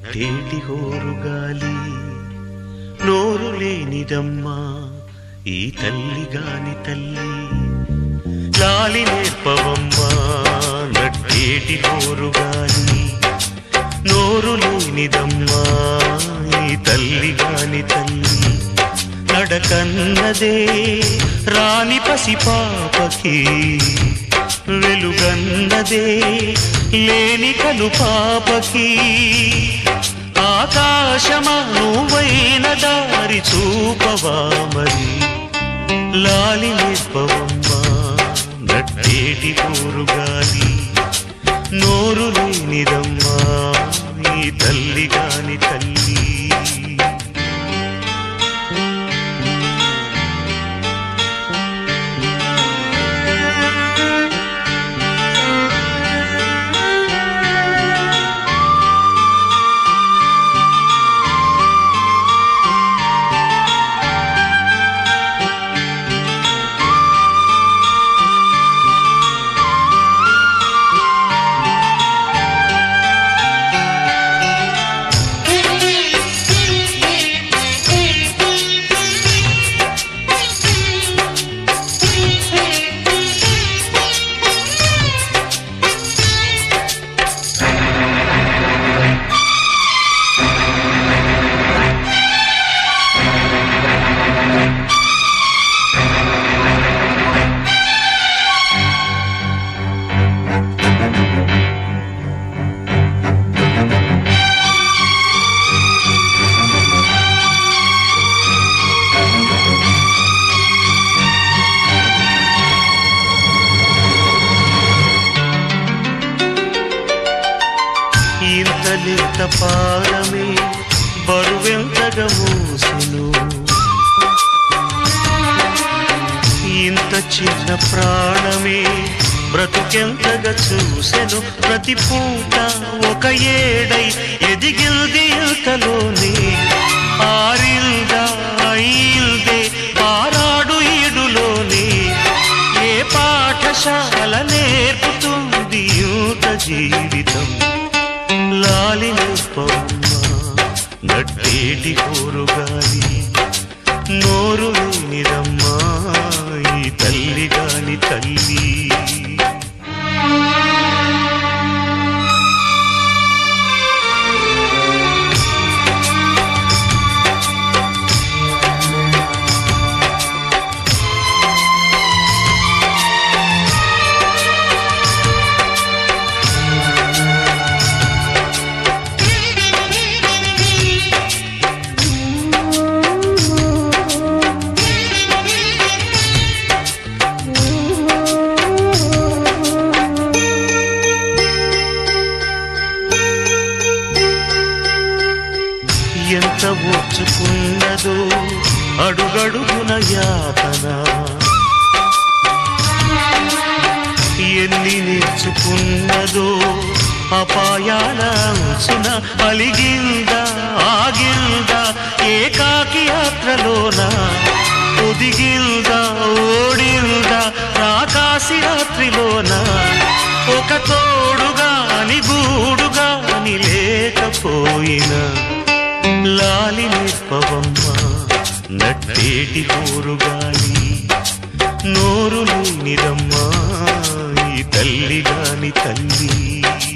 నట్టేటి హోరుగాలి నోరు లేనిదమ్మా ఈ తల్లి గాని తల్లి లాలి నేర్పవమ్మా నట్టేటి హోరుగాలి నోరు లేనిదమ్మా ఈ తల్లి గాని తల్లి నడకన్నదే రాని పసిపాపకి వెలుగన్నదే లేని కలు పాపకి ఆకాశమా నువ్వైన దారి చూపవా మరి లాలి నిప్పవమ్మా నట్టేటి కూరుగాలి నోరు లేనిదమ్మా ఈ తల్లి గాని తల్లి ఇంత లేత పాదమే బరువెంతగా మూసెను ఇంత చిన్న ప్రాణమే బ్రతుకెంతగా చూసెను ప్రతి పూట ఒక ఏడై ఎదిగిల్ది ఇంతలోనే ఆరిల్దా అయిల్దే పారాడు ఈడులోనే ఏ పాఠశాల నేర్పుతుంది యూత జీవితం లాలి నిప్పమ్మ నట్టేటి కూరుగాలి నోరు లేనిదమ్మా ఈ తల్లి గాని తల్లి ఎంత ఓర్చుకున్నదో అడుగడుగున యాతన ఎన్ని నేర్చుకున్నదో అపాయాల అంచున అలిగిందా ఆగిల్దా ఏకాకి యాత్రలోన ఒదిగిల్దా ఓడిల్దా రాకాసి రాత్రిలోన ఒక తోడుగాని గూడుగాని లేకపోయినా లాలి నిప్పవమ్మ నట్టేటి కూరుగాలి నోరు లేనిదమ్మా ఈ తల్లి గాని తల్లి